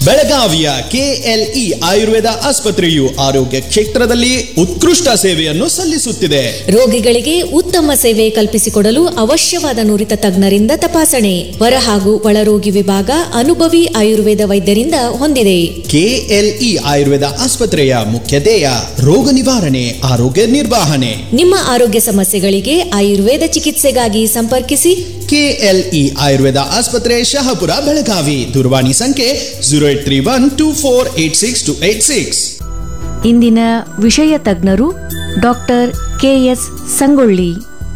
ಬೆಳಗಾವಿಯ ಕೆಎಲ್ಇ ಆಯುರ್ವೇದ ಆಸ್ಪತ್ರೆಯು ಆರೋಗ್ಯ ಕ್ಷೇತ್ರದಲ್ಲಿ ಉತ್ಕೃಷ್ಟ ಸೇವೆಯನ್ನು ಸಲ್ಲಿಸುತ್ತಿದೆ ರೋಗಿಗಳಿಗೆ ಉತ್ತಮ ಸೇವೆ ಕಲ್ಪಿಸಿಕೊಡಲು ಅವಶ್ಯವಾದ ನುರಿತ ತಜ್ಞರಿಂದ ತಪಾಸಣೆ ಹೊರ ಹಾಗೂ ಒಳರೋಗಿ ವಿಭಾಗ ಅನುಭವಿ ಆಯುರ್ವೇದ ವೈದ್ಯರಿಂದ ಹೊಂದಿದೆ ಕೆಎಲ್ಇ ಆಯುರ್ವೇದ ಆಸ್ಪತ್ರೆಯ ಮುಖ್ಯ ಧ್ಯೇಯ ರೋಗ ನಿವಾರಣೆ ಆರೋಗ್ಯ ನಿರ್ವಹಣೆ ನಿಮ್ಮ ಆರೋಗ್ಯ ಸಮಸ್ಯೆಗಳಿಗೆ ಆಯುರ್ವೇದ ಚಿಕಿತ್ಸೆಗಾಗಿ ಸಂಪರ್ಕಿಸಿ ಕೆಎಲ್ಇ ಆಯುರ್ವೇದ ಆಸ್ಪತ್ರೆ ಶಹಾಪುರ ಬೆಳಗಾವಿ ದೂರವಾಣಿ ಸಂಖ್ಯೆ zero eight three one two four eight six two eight six ಇಂದಿನ ವಿಷಯ ತಜ್ಞರು ಡಾಕ್ಟರ್ ಕೆಎಸ್ ಸಂಗೊಳ್ಳಿ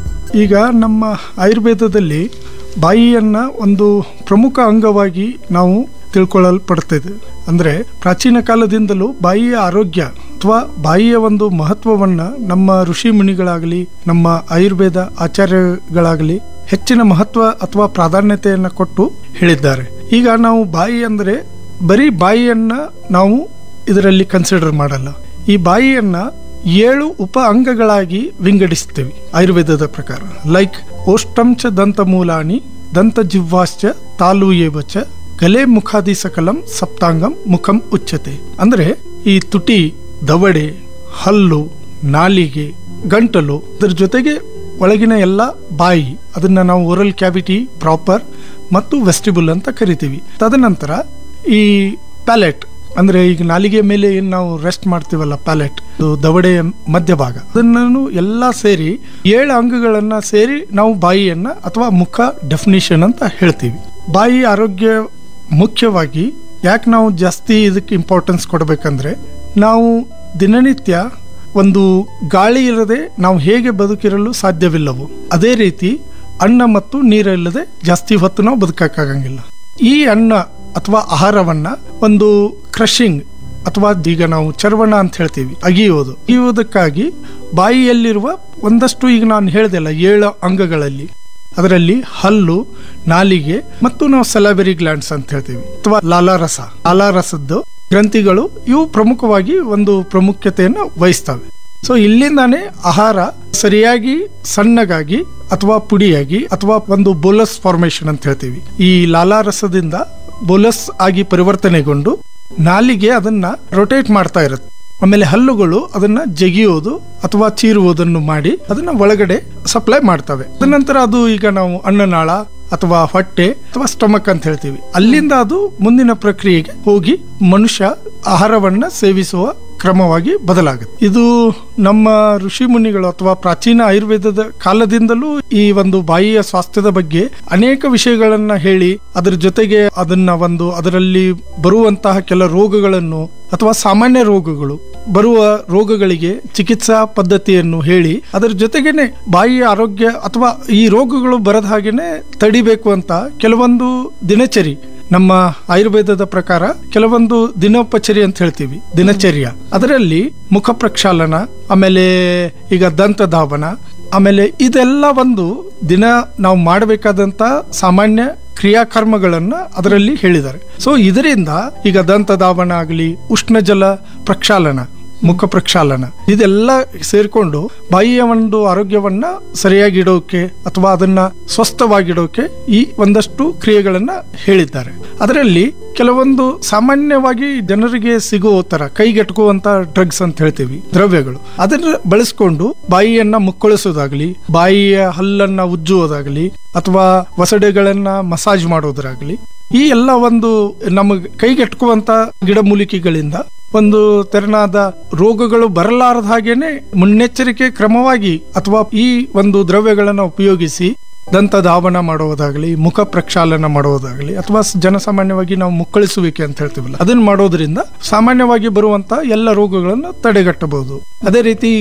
ಈಗ ನಮ್ಮ ಆಯುರ್ವೇದದಲ್ಲಿ ಬಾಯಿಯನ್ನು ಒಂದು ಪ್ರಮುಖ ಅಂಗವಾಗಿ ನಾವು ತಿಳ್ಕೊಳ್ಳಲ್ಪಡ್ತಿದೆ ಅಂದರೆ ಪ್ರಾಚೀನ ಕಾಲದಿಂದಲೂ ಬಾಯಿಯ ಆರೋಗ್ಯ ಅಥವಾ ಬಾಯಿಯ ಒಂದು ಮಹತ್ವವನ್ನು ನಮ್ಮ ಋಷಿ ಮುನಿಗಳಾಗಲಿ ನಮ್ಮ ಆಯುರ್ವೇದ ಆಚಾರ್ಯಗಳಾಗಲಿ ಹೆಚ್ಚಿನ ಮಹತ್ವ ಅಥವಾ ಪ್ರಾಧಾನ್ಯತೆಯನ್ನು ಕೊಟ್ಟು ಹೇಳಿದ್ದಾರೆ ಈಗ ನಾವು ಬಾಯಿ ಅಂದರೆ ಬರೀ ಬಾಯಿಯನ್ನ ನಾವು ಇದರಲ್ಲಿ ಕನ್ಸಿಡರ್ ಮಾಡಲ್ಲ ಈ ಬಾಯಿಯನ್ನ ಏಳು ಉಪ ಅಂಗಗಳಾಗಿ ವಿಂಗಡಿಸ್ತೇವೆ ಆಯುರ್ವೇದದ ಪ್ರಕಾರ ಲೈಕ್ ಓಷ್ಟಂಚ ದಂತ ಮೂಲಾನಿ ದಂತ ಜಿಹ್ವಾಶ್ಚ ತಾಲೂಯೇವಚ ಗಲೆ ಮುಖಾದಿ ಸಕಲಂ ಸಪ್ತಾಂಗಂ ಮುಖಂ ಉಚ್ಚತೆ ಅಂದ್ರೆ ಈ ತುಟಿ ದವಡೆ ಹಲ್ಲು ನಾಲಿಗೆ ಗಂಟಲು ಇದ್ರ ಜೊತೆಗೆ ಒಳಗಿನ ಎಲ್ಲ ಬಾಯಿ ಅದನ್ನ ನಾವು ಓರಲ್ ಕ್ಯಾವಿಟಿ ಪ್ರಾಪರ್ ಮತ್ತು ವೆಸ್ಟಿಬುಲ್ ಅಂತ ಕರಿತೀವಿ ತದನಂತರ ಈ ಪ್ಯಾಲೆಟ್ ಅಂದ್ರೆ ಈಗ ನಾಲಿಗೆ ಮೇಲೆ ಏನ್ ನಾವು ರೆಸ್ಟ್ ಮಾಡ್ತೀವಲ್ಲ ಪ್ಯಾಲೆಟ್ ದವಡೆಯ ಮಧ್ಯಭಾಗ ಅದನ್ನು ಎಲ್ಲ ಸೇರಿ ಏಳು ಅಂಗಗಳನ್ನ ಸೇರಿ ನಾವು ಬಾಯಿಯನ್ನ ಅಥವಾ ಮುಖ ಡೆಫಿನಿಷನ್ ಅಂತ ಹೇಳ್ತೀವಿ ಬಾಯಿ ಆರೋಗ್ಯ ಮುಖ್ಯವಾಗಿ ಯಾಕೆ ನಾವು ಜಾಸ್ತಿ ಇದಕ್ಕೆ ಇಂಪಾರ್ಟೆನ್ಸ್ ಕೊಡಬೇಕಂದ್ರೆ ನಾವು ದಿನನಿತ್ಯ ಒಂದು ಗಾಳಿ ಇಲ್ಲದೆ ನಾವು ಹೇಗೆ ಬದುಕಿರಲು ಸಾಧ್ಯವಿಲ್ಲವೋ ಅದೇ ರೀತಿ ಅನ್ನ ಮತ್ತು ನೀರಿಲ್ಲದೆ ಜಾಸ್ತಿ ಹೊತ್ತು ನಾವು ಬದುಕಕ್ಕಾಗಂಗಿಲ್ಲ ಈ ಅನ್ನ ಅಥವಾ ಆಹಾರವನ್ನ ಒಂದು ಕ್ರಷಿಂಗ್ ಅಥವಾ ಈಗ ನಾವು ಚರ್ವಣ ಅಂತ ಹೇಳ್ತೀವಿ ಅಗಿಯೋದು ಅಗಿಯುವುದಕ್ಕಾಗಿ ಬಾಯಿಯಲ್ಲಿರುವ ಒಂದಷ್ಟು ಈಗ ನಾನು ಹೇಳ್ದೆಲ್ಲ ಏಳು ಅಂಗಗಳಲ್ಲಿ ಅದರಲ್ಲಿ ಹಲ್ಲು ನಾಲಿಗೆ ಮತ್ತು ನಾವು ಸೆಲಬೆರಿ ಗ್ಲ್ಯಾಂಡ್ಸ್ ಅಂತ ಹೇಳ್ತೀವಿ ಅಥವಾ ಲಾಲಾರಸ ಲಾಲಾರಸದ್ದು ಗ್ರಂಥಿಗಳು ಇವು ಪ್ರಮುಖವಾಗಿ ಒಂದು ಪ್ರಾಮುಖ್ಯತೆಯನ್ನು ವಹಿಸ್ತವೆ ಸೊ ಇಲ್ಲಿಂದಾನೇ ಆಹಾರ ಸರಿಯಾಗಿ ಸಣ್ಣಗಾಗಿ ಅಥವಾ ಪುಡಿಯಾಗಿ ಅಥವಾ ಒಂದು ಬೋಲಸ್ ಫಾರ್ಮೇಶನ್ ಅಂತ ಹೇಳ್ತೀವಿ ಈ ಲಾಲಾರಸದಿಂದ ಬೋಲಸ್ ಆಗಿ ಪರಿವರ್ತನೆಗೊಂಡು ನಾಲಿಗೆ ಅದನ್ನ ರೊಟೇಟ್ ಮಾಡ್ತಾ ಇರುತ್ತೆ ಆಮೇಲೆ ಹಲ್ಲುಗಳು ಅದನ್ನ ಜಗಿಯೋದು ಅಥವಾ ಚೀರುವುದನ್ನು ಮಾಡಿ ಅದನ್ನ ಒಳಗಡೆ ಸಪ್ಲೈ ಮಾಡ್ತವೆ ತದನಂತರ ಅದು ಈಗ ನಾವು ಅನ್ನನಾಳ ಅಥವಾ ಹೊಟ್ಟೆ ಅಥವಾ ಸ್ಟಮಕ್ ಅಂತ ಹೇಳ್ತೀವಿ ಅಲ್ಲಿಂದ ಅದು ಮುಂದಿನ ಪ್ರಕ್ರಿಯೆಗೆ ಹೋಗಿ ಮನುಷ್ಯ ಆಹಾರವನ್ನ ಸೇವಿಸುವ ಕ್ರಮವಾಗಿ ಬದಲಾಗುತ್ತೆ ಇದು ನಮ್ಮ ಋಷಿ ಮುನಿಗಳು ಅಥವಾ ಪ್ರಾಚೀನ ಆಯುರ್ವೇದದ ಕಾಲದಿಂದಲೂ ಈ ಒಂದು ಬಾಯಿಯ ಸ್ವಾಸ್ಥ್ಯದ ಬಗ್ಗೆ ಅನೇಕ ವಿಷಯಗಳನ್ನ ಹೇಳಿ ಅದರ ಜೊತೆಗೆ ಅದನ್ನ ಒಂದು ಅದರಲ್ಲಿ ಬರುವಂತಹ ಕೆಲ ರೋಗಗಳನ್ನು ಅಥವಾ ಸಾಮಾನ್ಯ ರೋಗಗಳು ಬರುವ ರೋಗಗಳಿಗೆ ಚಿಕಿತ್ಸಾ ಪದ್ಧತಿಯನ್ನು ಹೇಳಿ ಅದರ ಜೊತೆಗೇನೆ ಬಾಯಿಯ ಆರೋಗ್ಯ ಅಥವಾ ಈ ರೋಗಗಳು ಬರದ ಹಾಗೇನೆ ತಡಿಬೇಕು ಅಂತ ಕೆಲವೊಂದು ದಿನಚರಿ ನಮ್ಮ ಆಯುರ್ವೇದದ ಪ್ರಕಾರ ಕೆಲವೊಂದು ದಿನೋಪಚರಿ ಅಂತ ಹೇಳ್ತೀವಿ ದಿನಚರ್ಯ ಅದರಲ್ಲಿ ಮುಖ ಪ್ರಕ್ಷಾಲನ ಆಮೇಲೆ ಈಗ ದಂತ ಧಾವನ ಆಮೇಲೆ ಇದೆಲ್ಲ ಒಂದು ದಿನ ನಾವು ಮಾಡಬೇಕಾದಂತ ಸಾಮಾನ್ಯ ಕ್ರಿಯಾಕರ್ಮಗಳನ್ನ ಅದರಲ್ಲಿ ಹೇಳಿದ್ದಾರೆ ಸೊ ಇದರಿಂದ ಈಗ ದಂತ ಧಾವನ ಆಗಲಿ ಉಷ್ಣ ಜಲ ಪ್ರಕ್ಷಾಲನ ಮುಖ ಪ್ರಕ್ಷಾಲನ ಇದೆಲ್ಲ ಸೇರ್ಕೊಂಡು ಬಾಯಿಯ ಒಂದು ಆರೋಗ್ಯವನ್ನ ಸರಿಯಾಗಿ ಇಡೋಕೆ ಅಥವಾ ಅದನ್ನ ಸ್ವಸ್ಥವಾಗಿಡೋಕೆ ಈ ಒಂದಷ್ಟು ಕ್ರಿಯೆಗಳನ್ನ ಹೇಳಿದ್ದಾರೆ ಅದರಲ್ಲಿ ಕೆಲವೊಂದು ಸಾಮಾನ್ಯವಾಗಿ ಜನರಿಗೆ ಸಿಗೋ ತರ ಕೈಗೆಟುಕುವಂತ ಡ್ರಗ್ಸ್ ಅಂತ ಹೇಳ್ತೀವಿ ದ್ರವ್ಯಗಳು ಅದನ್ನ ಬಳಸ್ಕೊಂಡು ಬಾಯಿಯನ್ನ ಮುಕ್ಕಳಿಸೋದಾಗ್ಲಿ ಬಾಯಿಯ ಹಲ್ಲನ್ನ ಉಜ್ಜುವುದಾಗ್ಲಿ ಅಥವಾ ಒಸಡೆಗಳನ್ನ ಮಸಾಜ್ ಮಾಡೋದಾಗ್ಲಿ ಈ ಎಲ್ಲ ಒಂದು ನಮಗೆ ಕೈಗೆಟುಕುವಂತ ಗಿಡಮೂಲಿಕೆಗಳಿಂದ ಒಂದು ತೆರನಾದ ರೋಗಗಳು ಬರಲಾರದ ಹಾಗೇನೆ ಮುನ್ನೆಚ್ಚರಿಕೆ ಕ್ರಮವಾಗಿ ಅಥವಾ ಈ ಒಂದು ದ್ರವ್ಯಗಳನ್ನು ಉಪಯೋಗಿಸಿ ದಂತ ಧಾವನ ಮಾಡುವುದಾಗಲಿ ಮುಖ ಪ್ರಕ್ಷಾಲನ ಮಾಡುವುದಾಗಲಿ ಅಥವಾ ಜನಸಾಮಾನ್ಯವಾಗಿ ನಾವು ಮುಕ್ಕಳಿಸುವಿಕೆ ಅಂತ ಹೇಳ್ತೀವಲ್ಲ ಅದನ್ನ ಮಾಡೋದ್ರಿಂದ ಸಾಮಾನ್ಯವಾಗಿ ಬರುವಂತ ಎಲ್ಲ ರೋಗಗಳನ್ನು ತಡೆಗಟ್ಟಬಹುದು ಅದೇ ರೀತಿ